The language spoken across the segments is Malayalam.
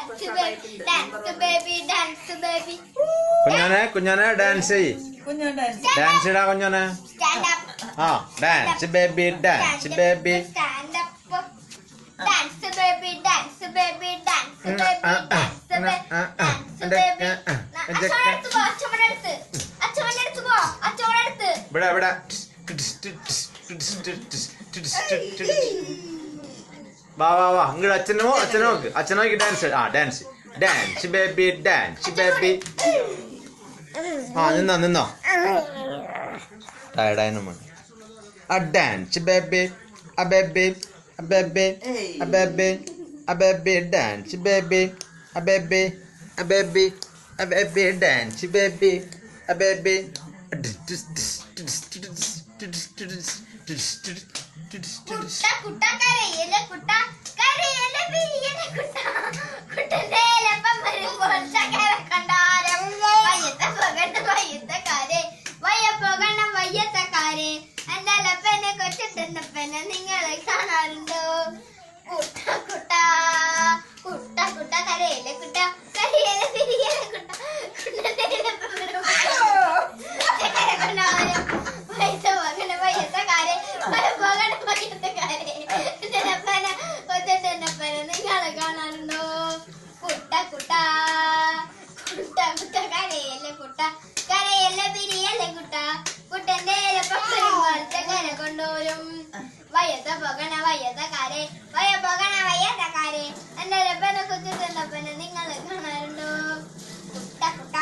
ഡാൻസ് ബേബി ഡാൻസ് ബേബി കുഞ്ഞോനെ കുഞ്ഞോനെ ഡാൻസ് ചെയ് കുഞ്ഞോണ്ടാ ഡാൻസ് ഇടാ കുഞ്ഞോനെ സ്റ്റാൻഡ് അപ്പ് ആ dance baby dance baby stand up dance baby dance baby dance baby dance baby അച്ഛനടുത്ത് പോ അച്ഛമ്മടടുത്ത് അച്ഛമ്മടടുത്ത് പോ അച്ഛമ്മടടുത്ത് ഇവിടെ ഇവിടെ വാ വാ വാ ഇങ്ങോട്ട് അച്ഛനോ അച്ഛനോ നോക്ക് അച്ഛനോ നോക്കി ഡാൻസ് ആ dance dance baby dance baby ആ നിന്നോ നിന്നോ ടയർഡായ നമ്മൾ ആ ഡാൻസ് ബേബി ആ ബേബി ആ ബേബി ആ ബേബി ആ ബേബി ഡാൻസ് ബേബി ആ ബേബി ആ ബേബി ആ ബേബി ഡാൻസ് ബേബി ആ ബേബി കുട്ട കുട്ട കരയല കുട്ട കരയല പിരിയല കുട്ട കുട്ടന്റെ ലപ്പം വരുമ്പോൾ ചകര കണ്ടാരം വയ്യത്ത പകണ്ട വയ്യത്തക്കാരെ വയ്യ പോകണ വയ്യത്തക്കാരെ എന്റെ ലപ്പനെ കൊച്ചിട്ടുണ്ടപ്പനെ നിങ്ങളെ കാണാറുണ്ടോ കുട്ട കുട്ട കുട്ട കുട്ട കരയല കുട്ട കരയല പിരിയല കുട്ട കുട്ടന്റെ ലപ്പം വരുമ്പോൾ ചകര കണ്ടാരം വയ്യത്ത പോകണ വയ്യത്തക്കാരെ വയ്യ പോകണ വയ്യത്തക്കാരെ എന്റെ ലപ്പന കൊച്ചിട്ടുണ്ടപ്പനെ നിങ്ങളെ കാണാറുണ്ടോ കുട്ട കുട്ട കുട്ട കുട്ട കരയല്ല കുട്ട കരയല്ല പിരിയല്ല കുട്ട കുട്ടന്റെ ചകര കൊണ്ടോരും വയ്യത്ത പോകണ വയ്യത്തക്കാരെ വയ്യ പോകണ വയ്യത്തക്കാരെ എന്റെ ലപ്പന കൊച്ചിട്ടുണ്ടപ്പനെ നിങ്ങളെ കാണാറുണ്ടോ കുട്ട കുട്ട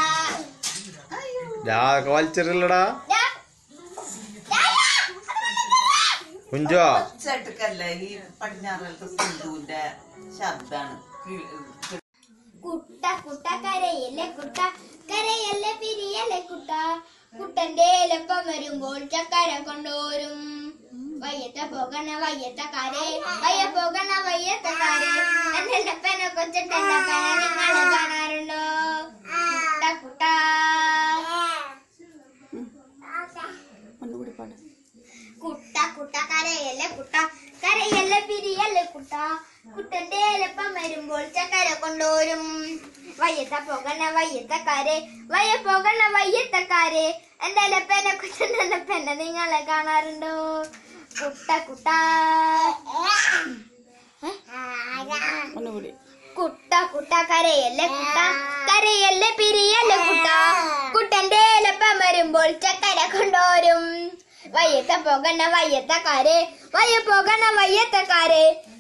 രാഗ വലിച്ചെറിയല്ലടാ ദാ. ദാ, ദാ. കുഞ്ചോ ചേട്ടക്കല്ല ഈ പടിഞ്ഞാറത്തെ സിന്ധുവിന്റെ ശബ്ദാണ് കുട്ട കുട്ട കരയല്ലേ കുട്ട കരയല്ലേ പിരിയല്ലേ കുട്ട കുട്ടന്റെ എലപ്പം വരുമ്പോൾ ചക്കര കൊണ്ടോരും വയ്യത്ത പോകണ വയ്യത്തക്കാരെ വയ്യ പോകണ വയ്യത്തക്കാരെ എന്റെ ലപ്പനെ കൊച്ചിട്ടെന്നെ നിങ്ങളെ കാണാറുണ്ടോ കുട്ട കുട്ട ഒന്നുകൂടി പാടാം കുട്ട കുട്ട കരയല്ലേ കുട്ട കരയല്ലേ പിരിയല്ലേ കുട്ട കുട്ടന്റെ എലപ്പം വരുമ്പോൾ ചക്കര കൊണ്ടോരും വയ്യത്ത പോകണ വയ്യത്തക്കാരെ വയ്യ പോകണ വയ്യത്തക്കാരെ എന്റെ എലപ്പനെ കുട്ടന്റെ പെന്നെ നിങ്ങളെ കാണാറുണ്ടോ കുട്ട കുട്ട ഒന്നുകൂടി കുട്ട കുട്ട കരയല്ലേ കുട്ട കരയല്ലേ പിരിയല്ലേ കുട്ട കുട്ടന്റെ എലപ്പം വരുമ്പോൾ ചക്കര കൊണ്ടോരും വയ്യത്ത പോകണ വയ്യത്തക്കാരെ വയ്യ പോകണ വയ്യത്തക്കാരെ